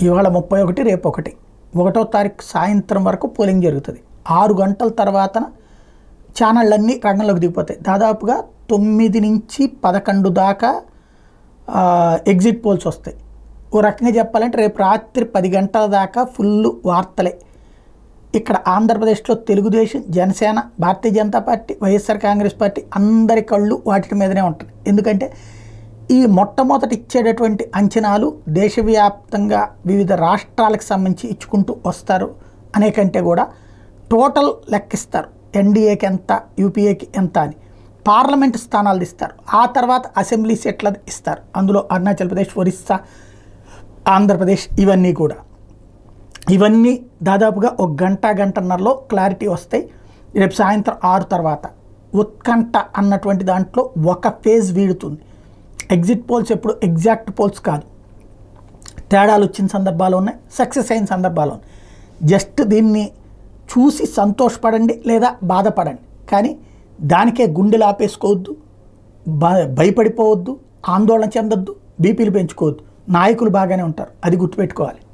ఇవాళ ముప్పై ఒకటి రేపు ఒకటి ఒకటో తారీఖు సాయంత్రం వరకు పోలింగ్ జరుగుతుంది ఆరు గంటల తర్వాత ఛానళ్ళన్నీ రంగంలోకి దిగిపోతాయి దాదాపుగా తొమ్మిది నుంచి పదకొండు దాకా ఆ, ఎగ్జిట్ పోల్స్ వస్తాయి ఓ రకంగా చెప్పాలంటే రేపు రాత్రి పది గంటల దాకా ఫుల్ వార్తలే ఇక్కడ ఆంధ్రప్రదేశ్లో Telugu Desam Janasena Bharatiya Janata party YSR Congress party అందరి కళ్ళు వాటి మీదనే ఉంటుంది ఎందుకంటే ఈ మొట్టమొదటి ఇచ్చేటటువంటి అంచనాలు దేశవ్యాప్తంగా వివిధ రాష్ట్రాలకు సంబంధించి ఇచ్చుకుంటూ వస్తారు అనే కంటే కూడా టోటల్ లెక్కిస్తారు ఎన్డీఏకి ఎంత యూపీఏకి ఎంత అని పార్లమెంట్ స్థానాలు ఇస్తారు ఆ తర్వాత అసెంబ్లీ సీట్ల ఇస్తారు అందులో అరుణాచల్ ప్రదేశ్ ఒరిస్సా ఆంధ్రప్రదేశ్ ఇవన్నీ కూడా ఇవన్నీ దాదాపుగా ఒక గంట గంటన్నరలో క్లారిటీ వస్తాయి రేపు సాయంత్రం ఆరు తర్వాత ఉత్కంఠ అన్నటువంటి దాంట్లో ఒక ఫేజ్ వీడుతుంది ఎగ్జిట్ పోల్స్ ఎప్పుడు ఎగ్జాక్ట్ పోల్స్ కాదు తేడాలు వచ్చిన సందర్భాలు ఉన్నాయి సక్సెస్ అయిన సందర్భాలు ఉన్నాయి జస్ట్ దీన్ని చూసి సంతోషపడండి లేదా బాధపడండి కానీ దానికే గుండెలు ఆపేసుకోవద్దు బ భయపడిపోవద్దు ఆందోళన చెందొద్దు బీపీలు పెంచుకోవద్దు నాయకులు బాగానే ఉంటారు అది గుర్తుపెట్టుకోవాలి